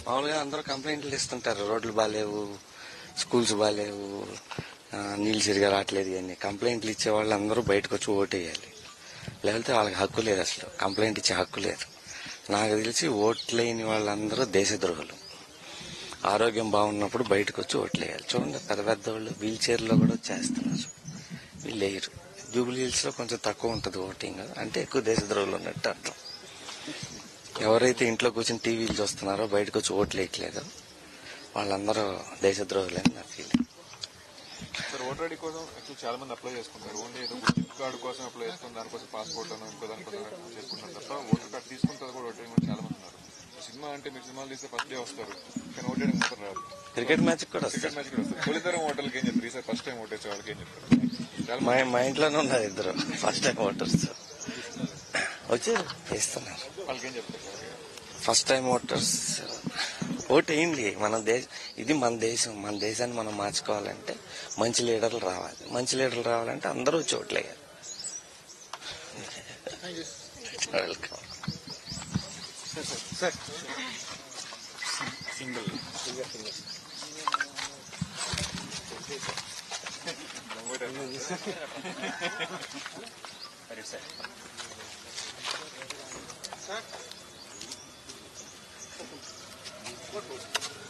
మామూలుగా అందరూ కంప్లైంట్లు ఇస్తుంటారు రోడ్లు బాగాలేవు స్కూల్స్ బాగాలేవు ఆ, నీళ్ళు సరిగా రావట్లేదు ఇవన్నీ కంప్లైంట్లు ఇచ్చే వాళ్ళు అందరూ బయటకు వచ్చి ఓటేయాలి లేకపోతే వాళ్ళకి హక్కు లేదు అసలు కంప్లైంట్ ఇచ్చే హక్కు లేదు నాకు తెలిసి ఓట్లేని వాళ్ళందరూ దేశద్రోహులు ఆరోగ్యం బాగున్నప్పుడు బయటకు వచ్చి ఓట్లేయాలి చూడండి పెద్ద పెద్ద వాళ్ళు వీల్ చైర్లో కూడా వచ్చేస్తున్నారు వీళ్ళు లేరు జూబిలీ హిల్స్ లో కొంచెం తక్కువ ఉంటుంది ఓటింగ్ అంటే ఎక్కువ దేశద్రోహులు ఉన్నట్టు అర్థం ఎవరైతే ఇంట్లో కూర్చొని టీవీలు చూస్తున్నారో బయటకు వచ్చి ఓట్లు వేయట్లేదు వాళ్ళందరూ దేశద్రోహులని నా ఫీలింగ్ సార్ ఓటర్ ఐడి కోసం యాక్చువల్ చాలా మంది అప్లై చేసుకుంటారు ఓన్లీ ఏదో గుర్తింపు కార్డు కోసం అప్లై చేసుకుని దానికోసం పాస్పోర్ట్ అని ఇంకో దానికోసం చేసుకుంటారు తప్ప ఓటర్ కార్డు తీసుకున్న తర్వాత కూడా ఓటర్ కూడా చాలా మంది ఉన్నారు సినిమా అంటే మీరు సినిమాలు తీస్తే ఫస్ట్ డే వస్తారు కానీ ఓటేయడానికి మాత్రం రాదు క్రికెట్ మ్యాచ్ కూడా క్రికెట్ వస్తుంది మ్యాచ్ కూడా వస్తారు తొలితరం ఓటర్లకి ఏం చెప్తారు ఈసారి ఫస్ట్ టైం ఓటేసే వాళ్ళకి ఏం చెప్తారు చాలా మా మంది మా ఇంట్లోనే ఉన్నారు ఇద్దరు ఫస్ట్ టైం ఓటర్స్ వచ్చారు వేస్తున్నారు వాళ్ళకి ఏం చెప్తారు sir first time voters vote వేయండి మన దేశ ఇది మన దేశం మన దేశాన్ని మనం మార్చుకోవాలంటే మంచి లీడర్లు రావాలి మంచి లీడర్లు రావాలంటే అందరూ వచ్చి ఓట్లు వేయాలి వెల్కమ్ సార్ సింగిల్ సార్